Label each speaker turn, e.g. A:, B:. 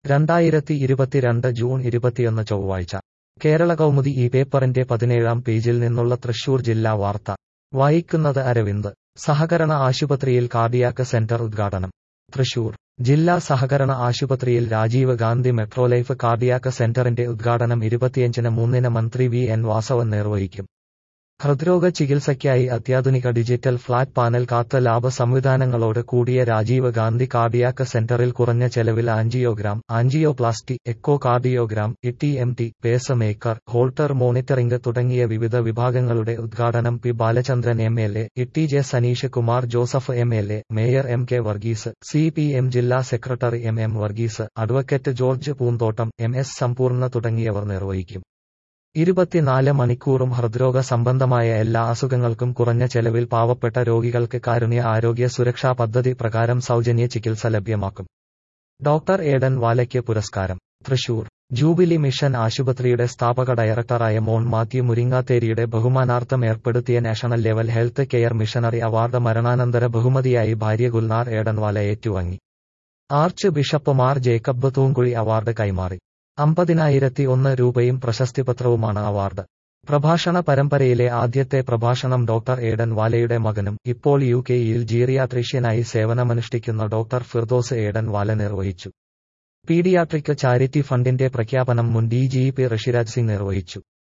A: രണ്ടായിരത്തി ഇരുപത്തിരണ്ട് ജൂൺ ഇരുപത്തിയൊന്ന് ചൊവ്വാഴ്ച കേരള കൗമുദി ഈ പേപ്പറിന്റെ പതിനേഴാം പേജിൽ നിന്നുള്ള തൃശൂർ ജില്ലാ വാർത്ത വായിക്കുന്നത് അരവിന്ദ് സഹകരണ ആശുപത്രിയിൽ കാർഡിയാക്ക് സെന്റർ ഉദ്ഘാടനം തൃശൂർ ജില്ലാ സഹകരണ ആശുപത്രിയിൽ രാജീവ് ഗാന്ധി മെട്രോലൈഫ് കാർഡിയാക്ക് സെന്ററിന്റെ ഉദ്ഘാടനം ഇരുപത്തിയഞ്ചിന് മൂന്നിന് മന്ത്രി വി എൻ വാസവൻ നിർവഹിക്കും ഹൃദ്രോഗ ചികിത്സയ്ക്കായി അത്യാധുനിക digital flat panel cath lab സംവിധാനങ്ങളോട് കൂടിയ രാജീവ് ഗാന്ധി കാർഡിയാക്ക് സെന്ററിൽ കുറഞ്ഞ ചെലവിൽ angiogram angioplasty echocardiogram E M T pacemaker Holter monitoring തുടങ്ങിയ വിവിധ വിഭാഗങ്ങളുടെ ഉദ്ഘാടനം P Balachandran M L A E J Saneesh Kumar Joseph M L A mayor M K Varghese C P M ജില്ലാ secretary M M Varghese advocate George Poonthottam M S Sampoorna തുടങ്ങിയവർ നിർവഹിക്കും ഇരുപത്തിനാല് മണിക്കൂറും ഹൃദ്രോഗ സംബന്ധമായ എല്ലാ അസുഖങ്ങൾക്കും കുറഞ്ഞ ചെലവിൽ പാവപ്പെട്ട രോഗികൾക്ക് കാരുണ്യ ആരോഗ്യ സുരക്ഷാ പദ്ധതി പ്രകാരം സൗജന്യ ചികിത്സ ലഭ്യമാക്കും ഡോക്ടർ ഏഡൻ വാലയ്ക്ക് പുരസ്കാരം തൃശൂർ ജൂബിലി മിഷൻ ആശുപത്രിയുടെ സ്ഥാപക ഡയറക്ടറായ മോൺ മാത്യു മുരിങ്ങാത്തേരിയുടെ ബഹുമാനാർത്ഥം ഏർപ്പെടുത്തിയ national level health care missionary award മരണാനന്തര ബഹുമതിയായി ഭാര്യ ഗുൽനാർ ഏഡൻവാല ഏറ്റുവാങ്ങി archbishop Mar Jacob Thoomkuzhy award കൈമാറി അമ്പതിനായിരത്തി ഒന്ന് രൂപയും പ്രശസ്തിപത്രവുമാണ് അവാർഡ് പ്രഭാഷണ പരമ്പരയിലെ ആദ്യത്തെ പ്രഭാഷണം ഡോക്ടർ ഏഡൻ വാലയുടെ മകനും ഇപ്പോൾ യു കെയിൽ ജീറിയാട്രീഷ്യനായി സേവനമനുഷ്ഠിക്കുന്ന ഡോക്ടർ ഫിർദോസ് ഏഡൻ വാല നിർവഹിച്ചു പീഡിയാട്രിക് ചാരിറ്റി ഫണ്ടിന്റെ പ്രഖ്യാപനം മുൻ D G P Rishiraj Singh നിർവഹിച്ചു